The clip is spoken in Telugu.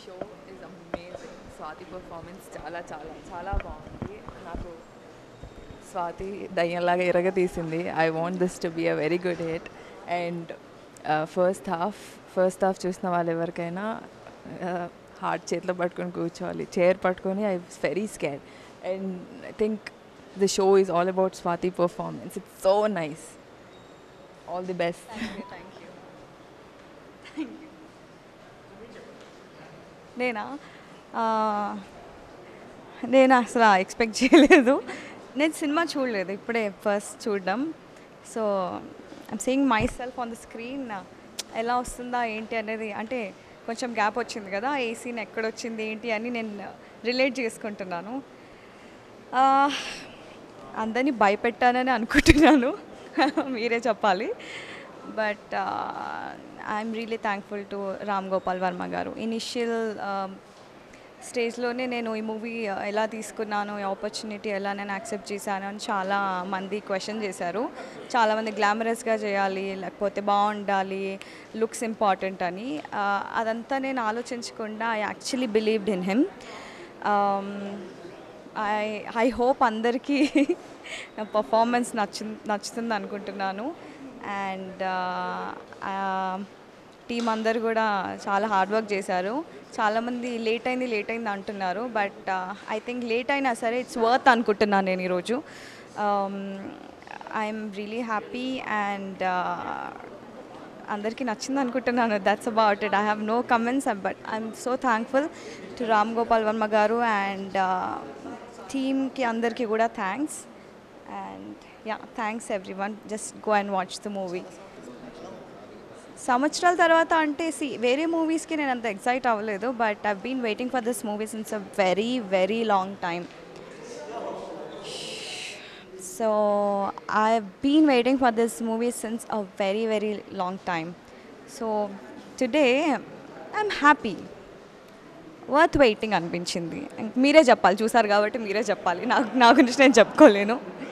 show is amazing Swathi performance చాలా చాలా చాలా బాగుంది నాకు స్వాతి దయ్యంలాగా ఎరగతీసింది I want this to be a very good hit and first half first half చూసిన వాళ్ళు ఎవరికైనా హార్ట్ చేతిలో పట్టుకొని కూర్చోవాలి చైర్ పట్టుకొని I was very scare and I think the show is all about Swathi performance it's so nice all the best thank you నేనా ఆ, నేను అసలు ఎక్స్పెక్ట్ చేయలేదు నేను సినిమా చూడలేదు ఇప్పుడే ఫస్ట్ చూడడం so I'm seeing myself on the screen ఎలా వస్తుందా ఏంటి అనేది అంటే కొంచెం గ్యాప్ వచ్చింది కదా ఏ సీన్ ఎక్కడొచ్చింది ఏంటి అని నేను రిలేట్ చేసుకుంటున్నాను ఆ, అందరినీ భయపెట్టానని అనుకుంటున్నాను మీరే చెప్పాలి but I'm really thankful to Ram Gopal Varma garu initial స్టేజ్లోనే నేను ఈ మూవీ ఎలా తీసుకున్నాను ఈ ఆపర్చునిటీ ఎలా నేను యాక్సెప్ట్ చేశాను అని చాలా మంది క్వశ్చన్ చేశారు చాలామంది గ్లామరస్గా చేయాలి లేకపోతే బాగుండాలి లుక్స్ ఇంపార్టెంట్ అని ఆ, అదంతా నేను ఆలోచించకుండా I actually believed in him I I hope అందరికీ పర్ఫార్మెన్స్ నచ్చు నచ్చుతుంది అనుకుంటున్నాను అండ్ టీం అందరు కూడా చాలా హార్డ్ వర్క్ చేశారు చాలామంది లేట్ అయింది లేట్ అయింది అంటున్నారు బట్ ఐ థింక్ లేట్ అయినా సరే ఇట్స్ వర్త్ అనుకుంటున్నాను నేను ఈరోజు ఐఎమ్ రియలీ హ్యాపీ అండ్ అందరికీ నచ్చింది అనుకుంటున్నాను that's about it I have no comments but I'm so thankful to Ram Gopal Varma garu and టీమ్కి అందరికీ కూడా thanks and yeah thanks everyone just go and watch the movie సంవత్సరాల తర్వాత అంటే సి వేరే మూవీస్కి నేను అంత ఎక్సైట్ అవ్వలేదు but I been waiting for this movie since a very very long time so I been waiting for this movie since a very very long time so today I'm happy worth waiting అనిపించింది మీరే చెప్పాలి చూసారు కాబట్టి మీరే చెప్పాలి నాకు నా గురించి నేను చెప్పుకోలేను